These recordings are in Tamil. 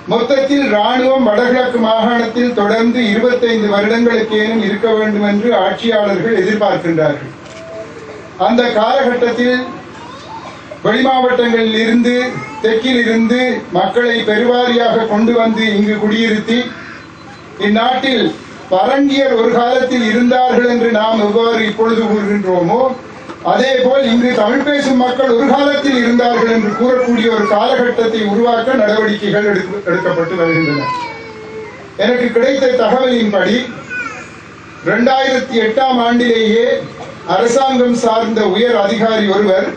மொத்தத்தில் ராணுவம் வடகிழக்கு மாகாணத்தில் தொடர்ந்து இருபத்தைந்து வருடங்களுக்கேனும் இருக்க வேண்டும் என்று ஆட்சியாளர்கள் எதிர்பார்க்கின்றார்கள் அந்த காலகட்டத்தில் வெளிமாவட்டங்களில் இருந்து தெற்கில் இருந்து மக்களை பெருவாரியாக கொண்டு வந்து இங்கு குடியிருத்தி இந்நாட்டில் பரங்கியர் ஒரு காலத்தில் இருந்தார்கள் என்று நாம் எவ்வாறு இப்பொழுது கூறுகின்றோமோ அதே போல் இங்கு தமிழ் பேசும் மக்கள் ஒரு காலத்தில் இருந்தார்கள் என்று கூறக்கூடிய ஒரு காலகட்டத்தை உருவாக்க நடவடிக்கைகள் எடுக்க- எடுக்கப்பட்டு வருகின்றன எனக்கு கிடைத்த தகவலின்படி இரண்டாயிரத்தி எட்டாம் ஆண்டிலேயே அரசாங்கம் சார்ந்த உயர் அதிகாரி ஒருவர்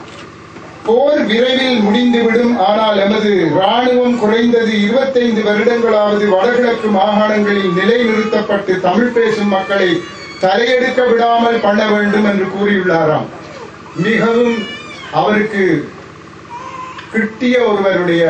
போர் விரைவில் முடிந்துவிடும் ஆனால் எமது ராணுவம் குறைந்தது இருபத்தைந்து வருடங்களாவது வடகிழக்கு மாகாணங்களில் நிலைநிறுத்தப்பட்டு தமிழ் பேசும் மக்களை தலையெடுக்க விடாமல் பண்ண வேண்டும் என்று கூறியுள்ளாராம் மிகவும் அவருக்கு கிட்டிய ஒருவருடைய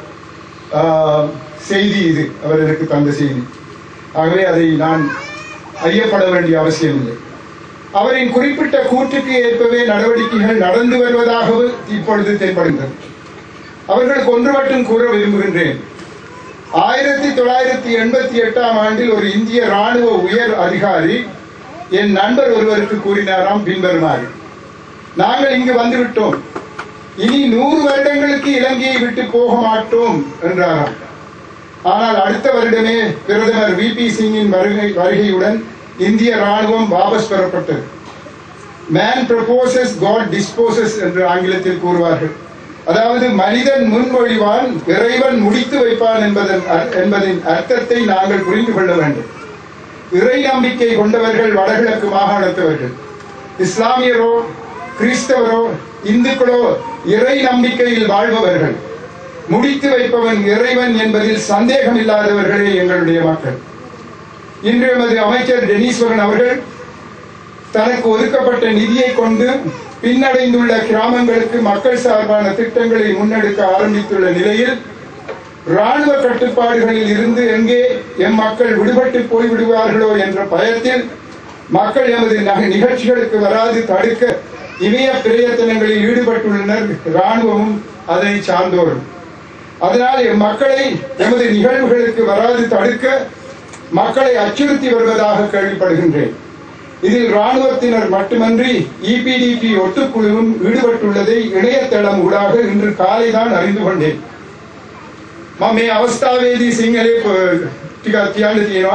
ஆஹ், செய்தி இது அவர் எனக்கு தந்த செய்தி ஆகவே அதை நான் ஐயப்பட வேண்டிய அவசியமில்லை அவரின் குறிப்பிட்ட கூற்றுக்கு ஏற்பவே நடவடிக்கைகள் நடந்து வருவதாகவும் இப்பொழுது தென்படுகிறது அவர்களுக்கு ஒன்று மட்டும் கூற விரும்புகின்றேன் ஆயிரத்தி தொள்ளாயிரத்தி எண்பத்தி எட்டாம் ஆண்டில் ஒரு இந்திய ராணுவ உயர் அதிகாரி என் நண்பர் ஒருவருக்கு கூறினாராம் பின்வருமாறு நாங்கள் இங்கு வந்துவிட்டோம் இனி நூறு வருடங்களுக்கு இலங்கையை விட்டு போக மாட்டோம் என்றாராம் ஆனால் அடுத்த வருடமே பிரதமர் வி பி சிங்கின் வருகை வருகையுடன் இந்திய ராணுவம் வாபஸ் பெறப்பட்டது மேன் ப்ரொபோசஸ் காட் டிஸ்போசஸ் என்று ஆங்கிலத்தில் கூறுவார்கள் அதாவது மனிதன் முன்மொழிவான் இறைவன் முடித்து வைப்பான் என்பதன் அர்- என்பதின் அர்த்தத்தை நாங்கள் புரிந்து கொள்ள வேண்டும் இறை நம்பிக்கை கொண்டவர்கள் வடகிழக்கு மாகாணத்தவர்கள் இஸ்லாமியரோ கிறிஸ்தவரோ இந்துக்களோ இறை நம்பிக்கையில் வாழ்பவர்கள் முடித்து வைப்பவன் இறைவன் என்பதில் சந்தேகம் இல்லாதவர்களே எங்களுடைய மக்கள் இன்று எமது அமைச்சர் டெனீஸ்வரன் அவர்கள் தனக்கு ஒதுக்கப்பட்ட நிதியை கொண்டு பின்னடைந்துள்ள கிராமங்களுக்கு மக்கள் சார்பான திட்டங்களை முன்னெடுக்க ஆரம்பித்துள்ள நிலையில் ராணுவ கட்டுப்பாடுகளில் இருந்து எங்கே எம் மக்கள் விடுபட்டு போய்விடுவார்களோ என்ற பயத்தில் மக்கள் எமது நக- நிகழ்ச்சிகளுக்கு வராது தடுக்க இமய பிரயத்தனங்களில் ஈடுபட்டுள்ளனர் ராணுவமும் அதனை சார்ந்தோரும் அதனால் எம் மக்களை எமது நிகழ்வுகளுக்கு வராது தடுக்க மக்களை அச்சுறுத்தி வருவதாக கேள்விப்படுகின்றேன் இதில் ராணுவத்தினர் மட்டுமன்றி இபிடிபி ஒட்டுக்குழுவும் ஈடுபட்டுள்ளதை இணையதளம் ஊடாக இன்று காலைதான் அறிந்து கொண்டேன் මම මේ අවස්ථාවේදී සිංහලේ ප- ටිකක් කියන්න තියෙනවා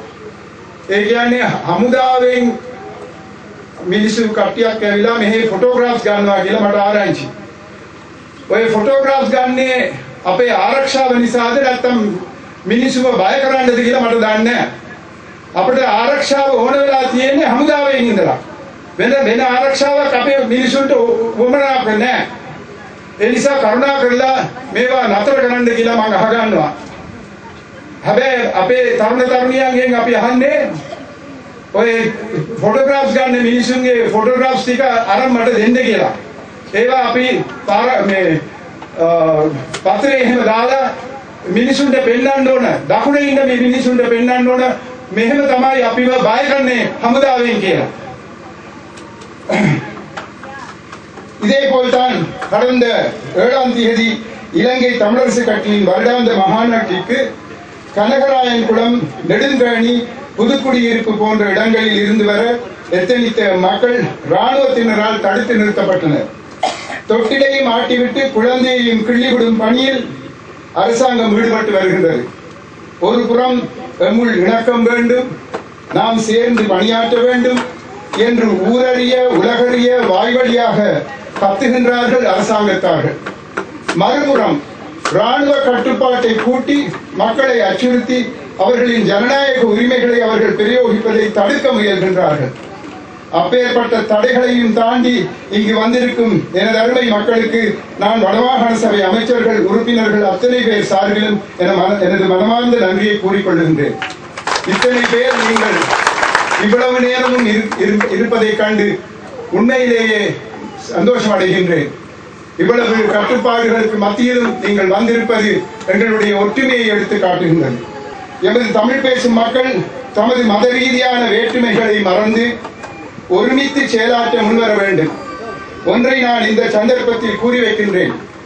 ඒ කියන්නේ හමුදාවෙන් මිනිස්සු කට්ටියක් ඇවිලා මෙහි ෆොටෝග්‍රාෆ්ස් ගන්නවා කියලා මට ආරංචි. ඔය ෆොටෝග්‍රාෆ්ස් ගන්නේ අපේ ආරක්ෂාව නිසාද නැත්නම් මිනිස්සුව බය කරන්නද කියලා මට දන්නේ නැහැ. අපිට ආරක්ෂාව ඕන වෙලා තියෙන්නේ හමුදාවෙන් ඉඳලා. වෙන වෙන ආරක්ෂාවක් අපේ මිනිසුන්ට වමනාවක් නැහැ. ඒ නිසා කරුණා කරලා මේවා නතර කරන්න කියලා මම අහගන්නවා. හැබැයි අපේ තරුණ තරුණියන්ගෙන් අපි අහන්නේ ඔය ෆොටෝග්‍රාෆ්ස් ගන්න මිනිසුන්ගේ ෆොටෝග්‍රාෆ්ස් ටික අරන් මට දෙන්න කියලා. ඒවා අපි පාර මේ අ, පත්‍රේ එහෙම දාලා මිනිසුන්ට පෙන්වන්න ඕන. දකුණේ ඉන්න මේ මිනිසුන්ට පෙන්වන්න ඕන මෙහෙම තමයි අපිව බය කරන්නේ හමුදාවෙන් කියලා. இதேபோல்தான் கடந்த ஏழாம் தேதி இலங்கை தமிழரசு கட்சியின் வருடாந்த மகாநாட்டிற்கு கனகராயன்குளம் நெடுங்கணி புதுக்குடியிருப்பு போன்ற இடங்களில் இருந்து வர எத்தனித்த மக்கள் இராணுவத்தினரால் தடுத்து நிறுத்தப்பட்டனர் தொட்டிலையும் ஆட்டிவிட்டு குழந்தையையும் கிள்ளிவிடும் பணியில் அரசாங்கம் ஈடுபட்டு வருகின்றது ஒரு புறம் எம்முள் இணக்கம் வேண்டும் நாம் சேர்ந்து பணியாற்ற வேண்டும் என்று ஊரறிய உலகறிய வாய்வழியாக கத்துகின்றார்கள் அரசாங்கத்தார்கள் மறுபுறம் ராணுவ கட்டுப்பாட்டை கூட்டி மக்களை அச்சுறுத்தி அவர்களின் ஜனநாயக உரிமைகளை அவர்கள் பிரயோகிப்பதை தடுக்க முயல்கின்றார்கள் அப்பேற்பட்ட தடைகளையும் தாண்டி இங்கு வந்திருக்கும் எனது அருமை மக்களுக்கு நான் வடமாகாண சபை அமைச்சர்கள் உறுப்பினர்கள் அத்தனை பேர் சார்பிலும் என மன- எனது மனமார்ந்த நன்றியை கூறிக்கொள்கின்றேன் இத்தனை பேர் நீங்கள் இவ்வளவு நேரமும் இரு- இரு- இருப்பதைக் கண்டு உண்மையிலேயே சந்தோஷம் அடைகின்றேன் இவ்வளவு கட்டுப்பாடுகளுக்கு மத்தியிலும் நீங்கள் வந்திருப்பது எங்களுடைய ஒற்றுமையை எடுத்து காட்டுகின்றது எமது தமிழ் பேசும் மக்கள் தமது மத ரீதியான வேற்றுமைகளை மறந்து ஒருமித்து செயலாற்ற முன்வர வேண்டும் ஒன்றை நான் இந்த சந்தர்ப்பத்தில் கூறி வைக்கின்றேன்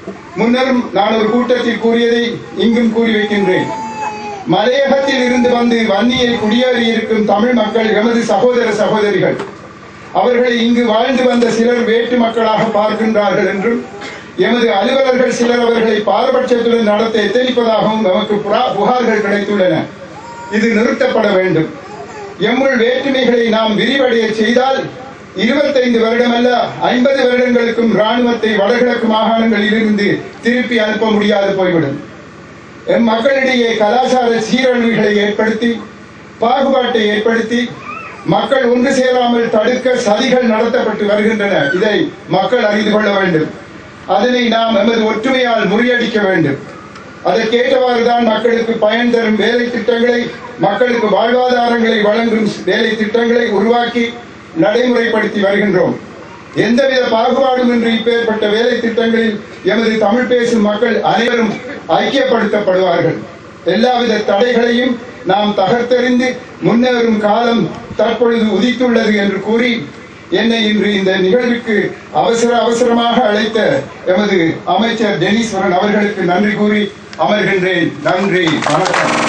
முன்னரும் நான் ஒரு கூட்டத்தில் கூறியதை இங்கும் கூறி வைக்கின்றேன் மலையகத்தில் இருந்து வந்து வன்னியில் குடியேறி இருக்கும் தமிழ் மக்கள் எமது சகோதர சகோதரிகள் அவர்களை இங்கு வாழ்ந்து வந்த சிலர் வேற்று மக்களாக பார்க்கின்றார்கள் என்றும் எமது அலுவலர்கள் சிலர் அவர்களை பாரபட்சத்துடன் நடத்த எத்தனிப்பதாகவும் நமக்கு புரா- புகார்கள் கிடைத்துள்ளன இது நிறுத்தப்பட வேண்டும் எம்முள் வேற்றுமைகளை நாம் விரிவடைய செய்தால் இருபத்தைந்து வருடமல்ல ஐம்பது வருடங்களுக்கும் இராணுவத்தை வடகிழக்கு மாகாணங்களில் இருந்து திருப்பி அனுப்ப முடியாது போய்விடும் எம் மக்களிடையே கலாச்சார சீரழிவுகளை ஏற்படுத்தி பாகுபாட்டை ஏற்படுத்தி மக்கள் ஒன்று சேராமல் தடுக்க சதிகள் நடத்தப்பட்டு வருகின்றன இதை மக்கள் அறிந்து கொள்ள வேண்டும் அதனை நாம் எமது ஒற்றுமையால் முறியடிக்க வேண்டும் அதற்கேற்றவாறு தான் மக்களுக்கு பயன் தரும் வேலை திட்டங்களை மக்களுக்கு வாழ்வாதாரங்களை வழங்கும் வேலை திட்டங்களை உருவாக்கி நடைமுறைப்படுத்தி வருகின்றோம் எந்தவித பாகுபாடும் இன்றி இப்பேற்பட்ட வேலை திட்டங்களில் எமது தமிழ் பேசும் மக்கள் அனைவரும் ஐக்கியப்படுத்தப்படுவார்கள் எல்லாவித தடைகளையும் நாம் தகர்த்தெறிந்து முன்னேறும் காலம் தற்பொழுது உதித்துள்ளது என்று கூறி என்னை இன்று இந்த நிகழ்வுக்கு அவசர அவசரமாக அழைத்த எமது அமைச்சர் டெனிஸ்வரன் அவர்களுக்கு நன்றி கூறி அமர்கின்றேன் நன்றி வணக்கம்